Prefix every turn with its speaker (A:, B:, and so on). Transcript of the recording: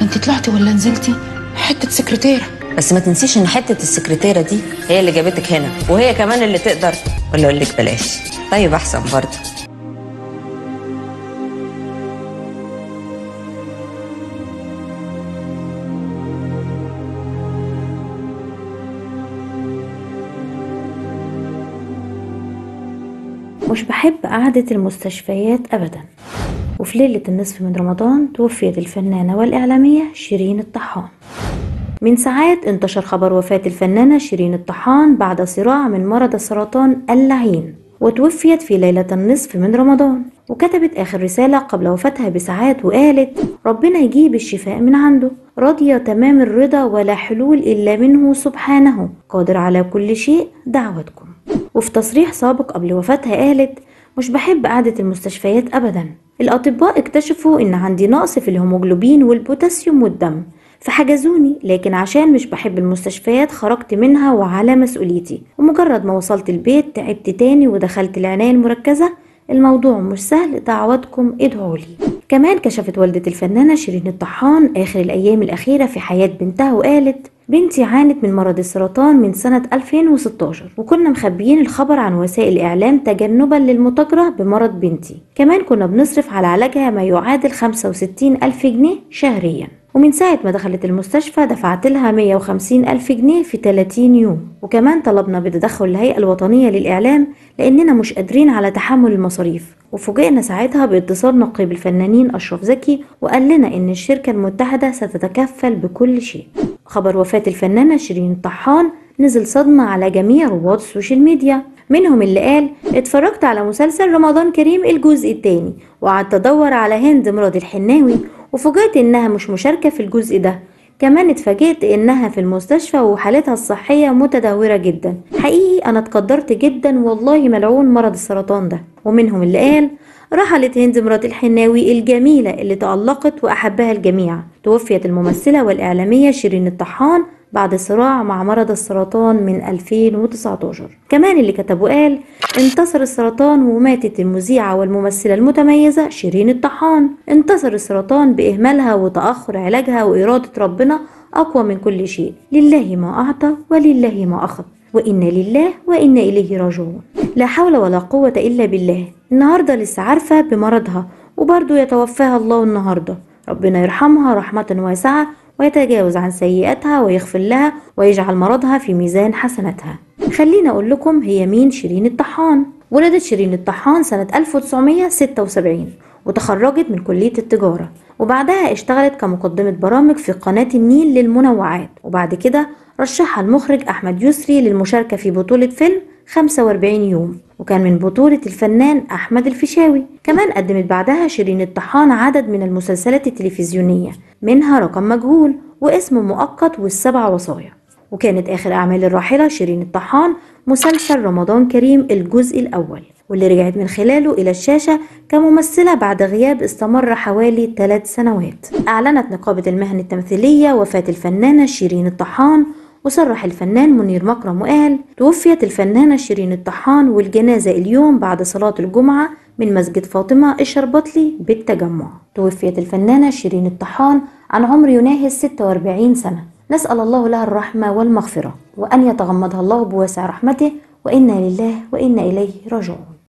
A: انت طلعتي ولا نزلتي حته سكرتيره
B: بس ما تنسيش ان حته السكرتيره دي هي اللي جابتك هنا وهي كمان اللي تقدر ولا اقول لك بلاش طيب احسن برضه
C: مش بحب قعدة المستشفيات أبدا وفي ليلة النصف من رمضان توفيت الفنانة والإعلامية شيرين الطحان من ساعات انتشر خبر وفاة الفنانة شيرين الطحان بعد صراع من مرض السرطان اللعين وتوفيت في ليلة النصف من رمضان وكتبت آخر رسالة قبل وفاتها بساعات وقالت ربنا يجيب الشفاء من عنده راضية تمام الرضا ولا حلول إلا منه سبحانه قادر على كل شيء دعوتكم وفي تصريح سابق قبل وفاتها قالت مش بحب قعدة المستشفيات أبدا الأطباء اكتشفوا إن عندي نقص في الهيموجلوبين والبوتاسيوم والدم فحجزوني لكن عشان مش بحب المستشفيات خرجت منها وعلى مسؤوليتي ومجرد ما وصلت البيت تعبت تاني ودخلت العناية المركزة الموضوع مش سهل دعواتكم ادعوا لي كمان كشفت والدة الفنانة شيرين الطحان آخر الأيام الأخيرة في حياة بنتها وقالت بنتي عانت من مرض السرطان من سنة 2016 وكنا مخبيين الخبر عن وسائل الإعلام تجنبا للمتاجرة بمرض بنتي كمان كنا بنصرف على علاجها ما يعادل 65 ألف جنيه شهريا ومن ساعة ما دخلت المستشفى دفعت لها 150 ألف جنيه في 30 يوم وكمان طلبنا بتدخل الهيئة الوطنية للإعلام لأننا مش قادرين على تحمل المصاريف وفوجئنا ساعتها باتصال نقيب الفنانين أشرف زكي وقال لنا إن الشركة المتحدة ستتكفل بكل شيء خبر وفاة الفنانة شيرين طحان نزل صدمة على جميع رواد السوشيال ميديا منهم اللي قال اتفرجت على مسلسل رمضان كريم الجزء التاني وقعدت ادور على هند مراد الحناوي وفوجئت انها مش مشاركة في الجزء ده كمان اتفاجئت انها في المستشفى وحالتها الصحية متدهورة جدا حقيقي انا اتقدرت جدا والله ملعون مرض السرطان ده ومنهم اللي قال رحلت هند مرات الحناوي الجميلة اللي تألقت وأحبها الجميع توفيت الممثلة والإعلامية شيرين الطحان بعد صراع مع مرض السرطان من 2019 كمان اللي كتب وقال انتصر السرطان وماتت المذيعة والممثلة المتميزة شيرين الطحان انتصر السرطان بإهمالها وتأخر علاجها وإرادة ربنا أقوى من كل شيء لله ما أعطى ولله ما أخذ وإنا لله وإنا إليه راجعون لا حول ولا قوة إلا بالله النهاردة لسه عارفة بمرضها وبرضه يتوفاها الله النهاردة ربنا يرحمها رحمة واسعة ويتجاوز عن سيئاتها ويغفر لها ويجعل مرضها في ميزان حسناتها خليني أقول لكم هي مين شيرين الطحان ولدت شيرين الطحان سنة 1976 وتخرجت من كلية التجارة وبعدها اشتغلت كمقدمة برامج في قناة النيل للمنوعات وبعد كده رشحها المخرج أحمد يسري للمشاركة في بطولة فيلم 45 يوم وكان من بطولة الفنان أحمد الفيشاوي كمان قدمت بعدها شيرين الطحان عدد من المسلسلات التلفزيونية منها رقم مجهول واسم مؤقت والسبع وصايا وكانت آخر أعمال الراحلة شيرين الطحان مسلسل رمضان كريم الجزء الأول واللي رجعت من خلاله إلى الشاشة كممثلة بعد غياب استمر حوالي ثلاث سنوات أعلنت نقابة المهن التمثيلية وفاة الفنانة شيرين الطحان وصرح الفنان منير مكرم وقال توفيت الفنانة شيرين الطحان والجنازة اليوم بعد صلاة الجمعة من مسجد فاطمة الشربطلي بالتجمع توفيت الفنانة شيرين الطحان عن عمر يناهز 46 سنة نسأل الله لها الرحمة والمغفرة وأن يتغمدها الله بواسع رحمته وإنا لله وإنا إليه راجعون